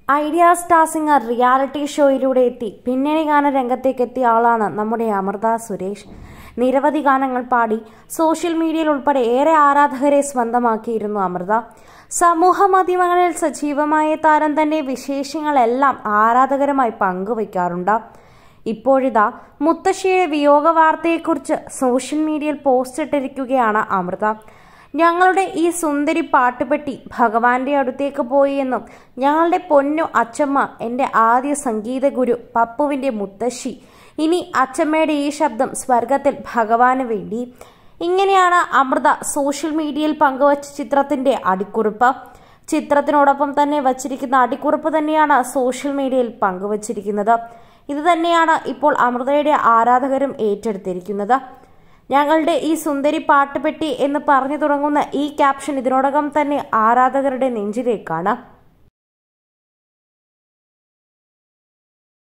idea star singer reality ഷോയിലൂടെ എത്തി പിന്നണി ഗാന രംഗത്തേക്ക് എത്തിയ ആളാണ് നമ്മുടെ അമൃത സുരേഷ് നിരവധി ഗാനങ്ങൾ പാടി സോഷ്യൽ മീഡിയയിൽ ഉൾപ്പെടെ ഏറെ ആരാധകരെ സ്വന്തമാക്കിയിരുന്നു അമൃത സമൂഹ മാധ്യമങ്ങളിൽ സജീവമായ താരം തന്റെ വിശേഷങ്ങളെല്ലാം ആരാധകരുമായി പങ്കുവയ്ക്കാറുണ്ട് ഇപ്പോഴിതാ മുത്തശ്ശിയുടെ വിയോഗ വാർത്തയെക്കുറിച്ച് സോഷ്യൽ മീഡിയയിൽ പോസ്റ്റ് ഇട്ടിരിക്കുകയാണ് അമൃത ഞങ്ങളുടെ ഈ സുന്ദരി പാട്ടുപെട്ടി ഭഗവാന്റെ അടുത്തേക്ക് പോയി എന്നും ഞങ്ങളുടെ പൊന്നു അച്ചമ്മ എൻ്റെ ആദ്യ സംഗീത ഗുരു പപ്പുവിൻ്റെ മുത്തശ്ശി ഇനി അച്ചമ്മയുടെ ഈ ശബ്ദം സ്വർഗത്തിൽ ഭഗവാന് വേണ്ടി ഇങ്ങനെയാണ് അമൃത സോഷ്യൽ മീഡിയയിൽ പങ്കുവച്ച ചിത്രത്തിന്റെ അടിക്കുറിപ്പ് ചിത്രത്തിനോടൊപ്പം തന്നെ വച്ചിരിക്കുന്ന അടിക്കുറിപ്പ് തന്നെയാണ് സോഷ്യൽ മീഡിയയിൽ പങ്കുവച്ചിരിക്കുന്നത് ഇത് തന്നെയാണ് ഇപ്പോൾ അമൃതയുടെ ആരാധകരും ഏറ്റെടുത്തിരിക്കുന്നത് ഞങ്ങളുടെ ഈ സുന്ദരി പാട്ടുപെട്ടി എന്ന് പറഞ്ഞു തുടങ്ങുന്ന ഈ ക്യാപ്ഷൻ ഇതിനോടകം തന്നെ ആരാധകരുടെ നെഞ്ചിലേക്കാണ്